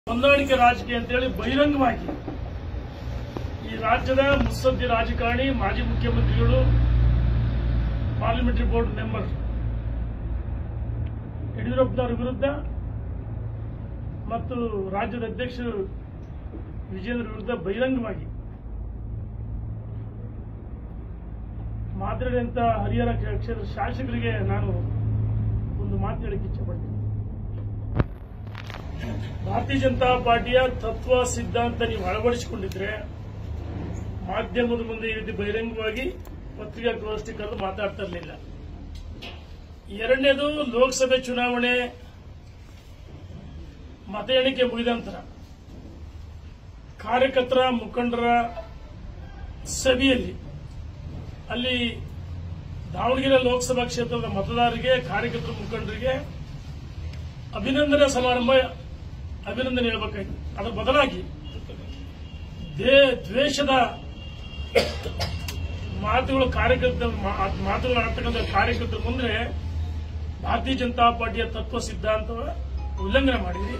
ಹೊಂದಾಣಿಕೆ ರಾಜಕೀಯ ಅಂತೇಳಿ ಬಹಿರಂಗವಾಗಿ ಈ ರಾಜ್ಯದ ಮುತ್ಸದ್ದಿ ರಾಜಕಾರಣಿ ಮಾಜಿ ಮುಖ್ಯಮಂತ್ರಿಗಳು ಪಾರ್ಲಿಮೆಂಟರಿ ಬೋರ್ಡ್ ಮೆಂಬರ್ ಯಡಿಯೂರಪ್ಪನವರ ವಿರುದ್ಧ ಮತ್ತು ರಾಜ್ಯದ ಅಧ್ಯಕ್ಷರು ವಿಜೇಂದ್ರ ವಿರುದ್ಧ ಬಹಿರಂಗವಾಗಿ ಮಾತನಾಡಿದಂತ ಹರಿಹರ ಕ್ಷೇತ್ರದ ಶಾಸಕರಿಗೆ ನಾನು ಒಂದು ಮಾತು ಹೇಳಕ್ಕೆ ಇಚ್ಛೆಪಡ್ತೀನಿ ಭಾರತೀಯ ಜನತಾ ಪಾರ್ಟಿಯ ತತ್ವ ಸಿದ್ಧಾಂತ ನೀವು ಅಳವಡಿಸಿಕೊಂಡಿದ್ರೆ ಮಾಧ್ಯಮದ ಮುಂದೆ ಈ ರೀತಿ ಬಹಿರಂಗವಾಗಿ ಪತ್ರಿಕಾಗೋಷ್ಠಿ ಕರೆದು ಮಾತಾಡ್ತಾ ಇರಲಿಲ್ಲ ಎರಡನೇದು ಲೋಕಸಭೆ ಚುನಾವಣೆ ಮತ ಎಣಿಕೆ ಮುಗಿದ ನಂತರ ಕಾರ್ಯಕರ್ತರ ಮುಖಂಡರ ಸಭೆಯಲ್ಲಿ ಅಲ್ಲಿ ದಾವಣಗೆರೆ ಲೋಕಸಭಾ ಕ್ಷೇತ್ರದ ಮತದಾರರಿಗೆ ಕಾರ್ಯಕರ್ತರ ಮುಖಂಡರಿಗೆ ಅಭಿನಂದನಾ ಸಮಾರಂಭ ಅಭಿನಂದನೆ ಹೇಳಬೇಕಾಗಿತ್ತು ಅದರ ಬದಲಾಗಿ ದೇ- ದ್ವೇಷದ ಮಾತುಗಳು ಕಾರ್ಯಕರ್ತ ಮಾ- ಮಾತುಗಳು ಆಡ್ತಕ್ಕಂಥ ಕಾರ್ಯಕರ್ತರ ಮುಂದೆ ಭಾರತೀಯ ಜನತಾ ಪಾರ್ಟಿಯ ತತ್ವ ಸಿದ್ಧಾಂತ ಉಲ್ಲಂಘನೆ ಮಾಡಿದ್ರಿ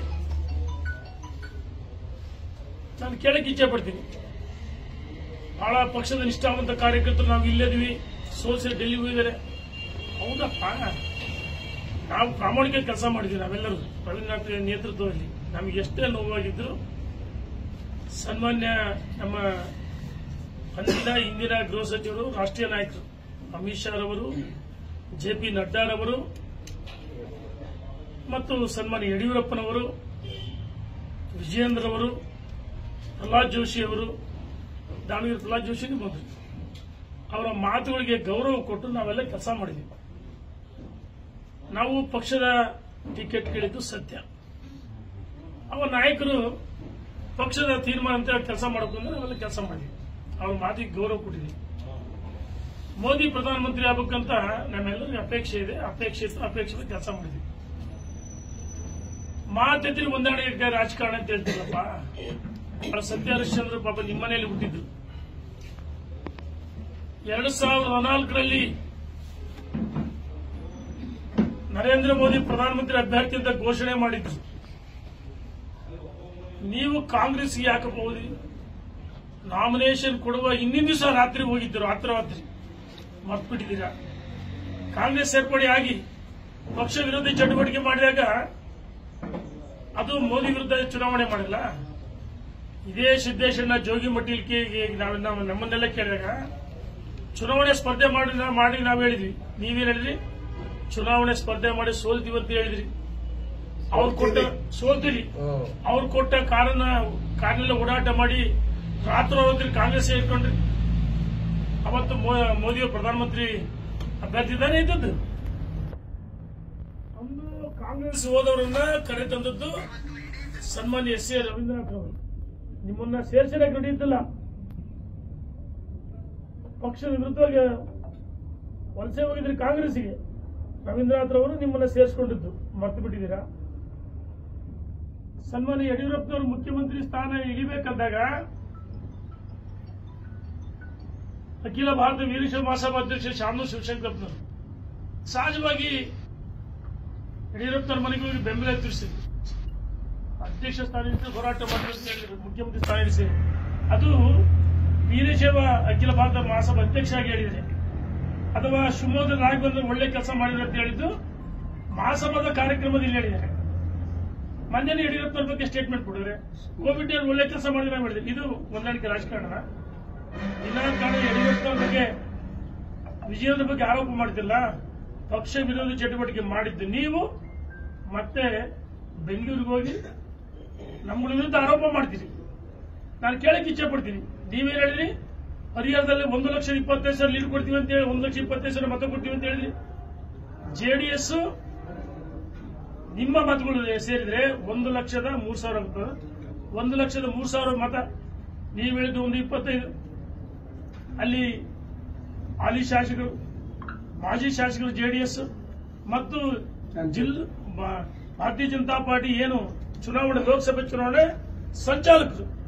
ನಾನು ಕೇಳಕ್ಕೆ ಇಚ್ಛೆ ಪಡ್ತೀನಿ ಬಹಳ ಪಕ್ಷದ ನಿಷ್ಠಾವಂತ ಕಾರ್ಯಕರ್ತರು ನಾವು ಇಲ್ಲಿದ್ವಿ ಸೋಲ್ಸಿ ಡೆಲ್ಲಿ ಹೋಗಿದ್ದಾರೆ ಹೌದಪ್ಪ ನಾವು ಪ್ರಾಮಾಣಿಕ ಕೆಲಸ ಮಾಡಿದ್ವಿ ನಾವೆಲ್ಲರೂ ರವೀಂದ್ರನಾಥ್ ನೇತೃತ್ವದಲ್ಲಿ ನಮಗೆ ಎಷ್ಟೇ ನೋವಾಗಿದ್ರು ಸನ್ಮಾನ್ಯ ನಮ್ಮ ಅಂದಿನ ಇಂದಿನ ಗೃಹ ಸಚಿವರು ರಾಷ್ಟ್ರೀಯ ನಾಯಕರು ಅಮಿತ್ ಶಾ ರವರು ಜೆ ಪಿ ನಡ್ಡಾರವರು ಮತ್ತು ಸನ್ಮಾನ್ಯ ಯಡಿಯೂರಪ್ಪನವರು ವಿಜಯೇಂದ್ರ ಅವರು ಪ್ರಹ್ಲಾದ್ ಜೋಶಿ ಅವರು ದಾವಣಗೆರೆ ಪ್ರಹ್ಲಾದ್ ಜೋಶಿಗೆ ಬಂದರು ಅವರ ಮಾತುಗಳಿಗೆ ಗೌರವ ಕೊಟ್ಟು ನಾವೆಲ್ಲ ಕೆಲಸ ಮಾಡಿದ್ವಿ ನಾವು ಪಕ್ಷದ ಟಿಕೆಟ್ ಕೇಳಿದ್ದು ಸತ್ಯ ಅವ ನಾಯಕರು ಪಕ್ಷದ ತೀರ್ಮಾನ ಅಂತ ಕೆಲಸ ಮಾಡಬೇಕು ನಾವೆಲ್ಲ ಕೆಲಸ ಮಾಡಿದ್ವಿ ಅವ್ರ ಮಾತಿಗೆ ಗೌರವ ಕೊಟ್ಟಿದ್ವಿ ಮೋದಿ ಪ್ರಧಾನಮಂತ್ರಿ ಆಗ್ಬೇಕಂತ ನಮ್ಮೆಲ್ಲರಿಗೂ ಅಪೇಕ್ಷೆ ಇದೆ ಅಪೇಕ್ಷೆ ಇತ್ತು ಅಪೇಕ್ಷೆ ಕೆಲಸ ಮಾಡಿದ್ವಿ ಮಾತೆತ್ತಿನ ಹೊಂದಾಣಿಕೆ ರಾಜಕಾರಣ ಅಂತ ಹೇಳ್ತೀರಪ್ಪ ಅವರ ಸತ್ಯ ಹರಿಶ್ಚಂದ್ರ ಪಾಪ ನಿಮ್ಮನೆಯಲ್ಲಿ ಹುಟ್ಟಿದ್ರು ಎರಡು ಸಾವಿರದ ಹದಿನಾಲ್ಕರಲ್ಲಿ ನರೇಂದ್ರ ಮೋದಿ ಪ್ರಧಾನಮಂತ್ರಿ ಅಭ್ಯರ್ಥಿ ಅಂತ ಘೋಷಣೆ ಮಾಡಿದ್ರು ನೀವು ಕಾಂಗ್ರೆಸ್ಗೆ ಯಾಕಪ್ಪ ಹೋದ್ರಿ ನಾಮಿನೇಷನ್ ಕೊಡುವ ಇನ್ನಿನ ದಿವಸ ರಾತ್ರಿ ಹೋಗಿದ್ದರು ರಾತ್ರಿ ಮರ್ತ್ಬಿಟ್ಟಿದ್ದೀರಾ ಕಾಂಗ್ರೆಸ್ ಸೇರ್ಪಡೆ ಆಗಿ ಪಕ್ಷ ವಿರೋಧಿ ಚಟುವಟಿಕೆ ಮಾಡಿದಾಗ ಅದು ಮೋದಿ ವಿರುದ್ಧ ಚುನಾವಣೆ ಮಾಡಿಲ್ಲ ಇದೇ ಸಿದ್ದೇಶಣ್ಣ ಜೋಗಿ ಮಟ್ಟಿಲ್ಕೆ ನಾವು ನಾವು ನಮ್ಮನ್ನೆಲ್ಲ ಕೇಳಿದಾಗ ಚುನಾವಣೆ ಸ್ಪರ್ಧೆ ಮಾಡಿ ಮಾಡಿ ನಾವು ಹೇಳಿದ್ವಿ ನೀವೇನ್ ಹೇಳಿದ್ರಿ ಚುನಾವಣೆ ಸ್ಪರ್ಧೆ ಮಾಡಿ ಸೋಲ್ತೀವಿ ಅಂತ ಹೇಳಿದ್ರಿ ಅವ್ರು ಕೊಟ್ಟ ಸೋಲ್ತೀರಿ ಅವ್ರು ಕೊಟ್ಟ ಕಾರನ್ನ ಕಾರಿನೆಲ್ಲ ಓಡಾಟ ಮಾಡಿ ರಾತ್ರೋರಾತ್ರಿ ಕಾಂಗ್ರೆಸ್ ಸೇರ್ಕೊಂಡ್ರಿ ಅವತ್ತು ಮೋ- ಮೋದಿಯವರು ಪ್ರಧಾನಮಂತ್ರಿ ಅಭ್ಯರ್ಥಿ ತಾನೇ ಇದ್ದದ್ದು ಅಂದು ಕಾಂಗ್ರೆಸ್ ಹೋದವರನ್ನ ಕರೆ ತಂದದ್ದು ಸನ್ಮಾನ್ಯ ಎಸ್ ಎ ರವೀಂದ್ರನಾಥ್ ಅವರು ನಿಮ್ಮನ್ನ ಸೇರ್ಸಿಡಕ್ಕೆ ನಡೆಯುತ್ತಿಲ್ಲ ಪಕ್ಷದ ವಿರುದ್ಧವಾಗಿ ವಲಸೆ ಹೋಗಿದ್ರಿ ಕಾಂಗ್ರೆಸ್ಗೆ ರವೀಂದ್ರನಾಥ್ ಅವರು ನಿಮ್ಮನ್ನ ಸೇರಿಸಿಕೊಂಡಿದ್ದು ಮರ್ತು ಬಿಟ್ಟಿದ್ದೀರಾ ಸನ್ಮಾನ್ಯ ಯಡಿಯೂರಪ್ಪನವರು ಮುಖ್ಯಮಂತ್ರಿ ಸ್ಥಾನ ಇಳಿಬೇಕಂದಾಗ ಅಖಿಲ ಭಾರತ ವೀರಶೈವ ಮಹಾಸಭಾ ಅಧ್ಯಕ್ಷ ಶಾಮನು ಶಿವಶಂಕರಪ್ಪನವರು ಸಹಜವಾಗಿ ಯಡಿಯೂರಪ್ಪನವ್ರ ಮನೆಗೆ ಹೋಗಿ ಬೆಂಬಲ ತಿಳಿಸಿದ್ರು ಅಧ್ಯಕ್ಷ ಸ್ಥಾನ ಇಳಿಸಿ ಹೋರಾಟ ಮಾಡಬೇಕು ಅಂತ ಹೇಳಿದ್ರು ಮುಖ್ಯಮಂತ್ರಿ ಸ್ಥಾನ ಇಳಿಸಿ ಅದು ವೀರಶೈವ ಅಖಿಲ ಭಾರತ ಮಹಾಸಭಾ ಅಧ್ಯಕ್ಷ ಆಗಿ ಹೇಳಿದ್ರೆ ಅಥವಾ ಶಿವಮೊಗ್ಗದಲ್ಲಿ ಆಗಿ ಬಂದ್ರೆ ಒಳ್ಳೆ ಕೆಲಸ ಮಾಡಿದ್ರು ಅಂತ ಹೇಳಿದ್ದು ಮಹಾಸಭಾದ ಕಾರ್ಯಕ್ರಮದಲ್ಲಿ ಹೇಳಿದ್ದಾರೆ ಮೊನ್ನೆ ಯಡಿಯೂರಪ್ಪನವ್ರ ಬಗ್ಗೆ ಸ್ಟೇಟ್ಮೆಂಟ್ ಕೊಡಿದ್ರೆ ಕೋವಿಡ್ ಅಲ್ಲಿ ಒಳ್ಳೆ ಕೆಲಸ ಮಾಡಿದ್ರೆ ನಾವು ಹೇಳಿದ್ರೆ ಇದು ಹೊಂದಾಣಿಕೆ ರಾಜಕಾರಣ ವಿನಾಕಾರಣ ಯಡಿಯೂರಪ್ಪನವ್ರ ಬಗ್ಗೆ ವಿಜಯದ ಬಗ್ಗೆ ಆರೋಪ ಮಾಡ್ತಿಲ್ಲ ಪಕ್ಷ ವಿರೋಧಿ ಚಟುವಟಿಕೆ ಮಾಡಿದ್ದು ನೀವು ಮತ್ತೆ ಬೆಂಗಳೂರಿಗೆ ಹೋಗಿ ನಮ್ಮ ವಿರುದ್ಧ ಆರೋಪ ಮಾಡ್ತೀರಿ ನಾನು ಕೇಳಕ್ಕೆ ಇಚ್ಛೆ ಪಡ್ತೀನಿ ನೀವೇನ್ ಹೇಳಿದ್ರಿ ಹರಿಹರದಲ್ಲಿ ಒಂದು ಲಕ್ಷದ ಇಪ್ಪತ್ತೈದು ಸಾವಿರ ಲೀಡ್ ಕೊಡ್ತೀವಿ ಅಂತ ಹೇಳಿ ಒಂದು ಲಕ್ಷ ಇಪ್ಪತ್ತೈದು ಸಾವಿರ ಮತ ಕೊಡ್ತೀವಿ ಅಂತ ಹೇಳಿದ್ರಿ ಜೆಡಿಎಸ್ ನಿಮ್ಮ ಮತಗಳು ಸೇರಿದ್ರೆ ಒಂದು ಲಕ್ಷದ ಮೂರ್ ಸಾವಿರ ಆಗುತ್ತದೆ ಒಂದು ಲಕ್ಷದ ಮೂರ್ ಸಾವಿರ ಮತ ನೀವು ಹೇಳಿದ್ದು ಒಂದು ಇಪ್ಪತ್ತೈದು ಅಲ್ಲಿ ಹಾಲಿ ಶಾಸಕರು ಮಾಜಿ ಶಾಸಕರು ಜೆಡಿಎಸ್ ಮತ್ತು ಜಿಲ್ ಬಾ- ಭಾರತೀಯ ಜನತಾ ಪಾರ್ಟಿ ಏನು ಚುನಾವಣೆ ಲೋಕಸಭೆ ಚುನಾವಣೆ ಸಂಚಾಲಕರು